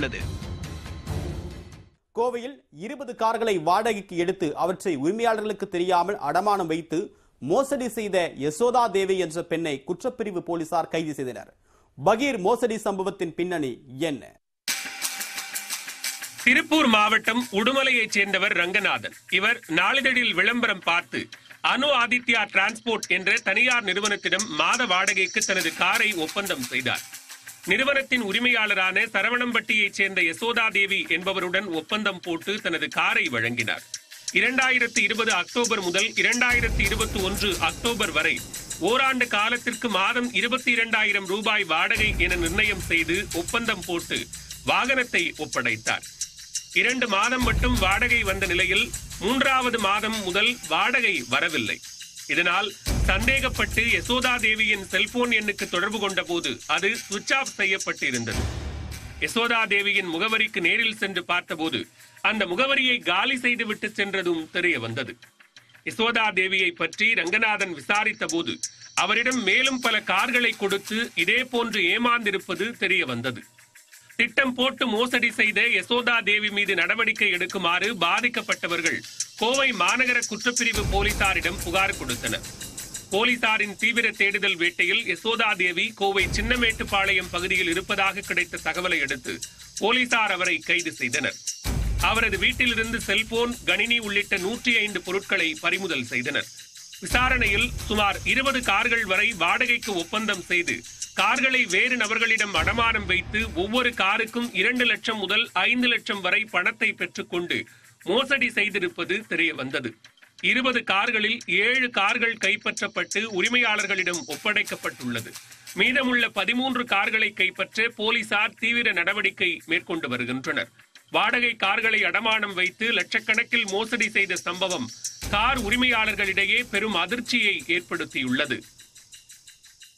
தெரிவித்துள்ளது கோவையில் இருபது கார்களை வாடகைக்கு எடுத்து அவற்றை உரிமையாளர்களுக்கு தெரியாமல் அடமானம் வைத்து மோசடி செய்த யசோதா தேவி என்ற பெண்ணை குற்றப்பிரிவு போலீசார் கைது செய்தனர் பகீர் மோசடி சம்பவத்தின் பின்னணி என்ன திருப்பூர் மாவட்டம் உடுமலையைச் சேர்ந்தவர் ரங்கநாதன் இவர் நாளிதழில் விளம்பரம் பார்த்து அனு ஆதித்யா டிரான்ஸ்போர்ட் என்ற தனியார் நிறுவனத்திடம் மாத வாடகைக்கு தனது காரை ஒப்பந்தம் செய்தார் நிறுவனத்தின் உரிமையாளரான சரவணம்பட்டியைச் சேர்ந்த யசோதா தேவி என்பவருடன் ஒப்பந்தம் போட்டு தனது காரை வழங்கினார் இரண்டாயிரத்தி இருபது அக்டோபர் முதல் இரண்டாயிரத்தி இருபத்தி ஒன்று அக்டோபர் வரை ஓராண்டு காலத்திற்கு மாதம் இருபத்தி இரண்டாயிரம் ரூபாய் வாடகை என நிர்ணயம் செய்து ஒப்பந்தம் போட்டு வாகனத்தை ஒப்படைத்தார் இரண்டு மாதம் மட்டும் வாடகை வந்த நிலையில் மூன்றாவது மாதம் முதல் வாடகை வரவில்லை இதனால் சந்தேகப்பட்டு யசோதா தேவியின் செல்போன் எண்ணுக்கு தொடர்பு கொண்ட போது அது சுவிட்ச் ஆஃப் செய்யப்பட்டு இருந்தது யசோதா தேவியின் முகவரிக்கு நேரில் சென்று பார்த்தபோது அந்த முகவரியை காலி செய்துவிட்டு சென்றதும் தெரிய வந்தது யசோதா தேவியை பற்றி ரங்கநாதன் விசாரித்த போது அவரிடம் மேலும் பல கார்களை கொடுத்து இதே போன்று ஏமாந்திருப்பது தெரிய வந்தது திட்டம் போட்டு மோசடி செய்த யசோதா தேவி மீது நடவடிக்கை எடுக்குமாறு பாதிக்கப்பட்டவர்கள் கோவை மாநகர குற்றப்பிரிவு போலீசாரிடம் புகார் கொடுத்தனர் போலீசாரின் தீவிர தேடுதல் வேட்டையில் யசோதா தேவி கோவை சின்னமேட்டுப்பாளையம் பகுதியில் இருப்பதாக கிடைத்த தகவலை அடுத்து போலீசார் அவரை கைது செய்தனர் அவரது வீட்டிலிருந்து செல்போன் கணினி உள்ளிட்ட நூற்றி ஐந்து பொருட்களை பறிமுதல் செய்தனர் விசாரணையில் சுமார் இருபது கார்கள் வரை வாடகைக்கு ஒப்பந்தம் செய்து கார்களை வேறு நபர்களிடம் அடமானம் வைத்து ஒவ்வொரு காருக்கும் இரண்டு லட்சம் முதல் ஐந்து லட்சம் வரை பணத்தை பெற்றுக்கொண்டு மோசடி செய்திருப்பது தெரிய வந்தது இருபது கார்களில் ஏழு கார்கள் கைப்பற்றப்பட்டு உரிமையாளர்களிடம் ஒப்படைக்கப்பட்டுள்ளது மீதமுள்ள பதிமூன்று கார்களை கைப்பற்ற போலீசார் தீவிர நடவடிக்கை மேற்கொண்டு வருகின்றனர் வாடகை கார்களை அடமானம் வைத்து லட்சக்கணக்கில் மோசடி செய்த சம்பவம் கார் உரிமையாளர்களிடையே பெரும் அதிர்ச்சியை ஏற்படுத்தியுள்ளது